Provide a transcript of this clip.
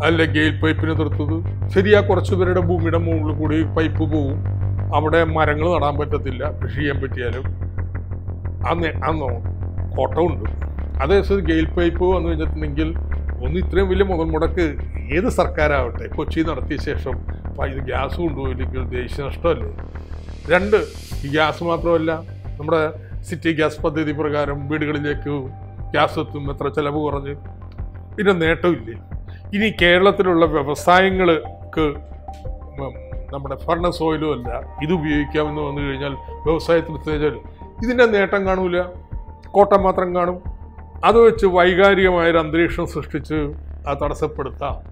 അല്ല ഗെയിൽ പൈപ്പിന് തീർത്തത് ശരിയാ കുറച്ച് പേരുടെ ഭൂമിയുടെ മുകളിൽ കൂടി പൈപ്പ് പോവും അവിടെ മരങ്ങൾ നടാൻ പറ്റത്തില്ല കൃഷി ചെയ്യാൻ പറ്റിയാലും അന്ന് അന്നോ കോട്ടമുണ്ട് അതേസമയം ഗെയിൽ പൈപ്പ് വന്നു കഴിഞ്ഞിട്ടുണ്ടെങ്കിൽ ഒന്ന് ഇത്രയും വലിയ മുതൽ മുടക്ക് ഏത് സർക്കാരാവട്ടെ കൊച്ചി നടത്തിയ ശേഷം പ- ഇത് ഗ്യാസ് കൊണ്ടുപോയില്ലെങ്കിൽ ദേശീയ നഷ്ടമല്ലേ രണ്ട് ഈ ഗ്യാസ് മാത്രമല്ല നമ്മുടെ സിറ്റി ഗ്യാസ് പദ്ധതി പ്രകാരം വീടുകളിലേക്ക് ഗ്യാസ് എത്തും എത്ര ചിലവ് കുറഞ്ഞ് പിന്നെ നേട്ടമില്ലേ ഇനി കേരളത്തിലുള്ള വ്യവസായങ്ങൾക്ക് ഉം, നമ്മുടെ ഫർണസ് ഓയിലും അല്ല ഇത് ഉപയോഗിക്കാമെന്ന് വന്നു കഴിഞ്ഞാൽ വ്യവസായത്തിന് ഉത്തേജനം ഇതിൻ്റെ നേട്ടം കാണൂല കോട്ടം മാത്രം കാണും അത് വെച്ച് വൈകാരികമായൊരു അന്തരീക്ഷം സൃഷ്ടിച്ച് അത് തടസ്സപ്പെടുത്താം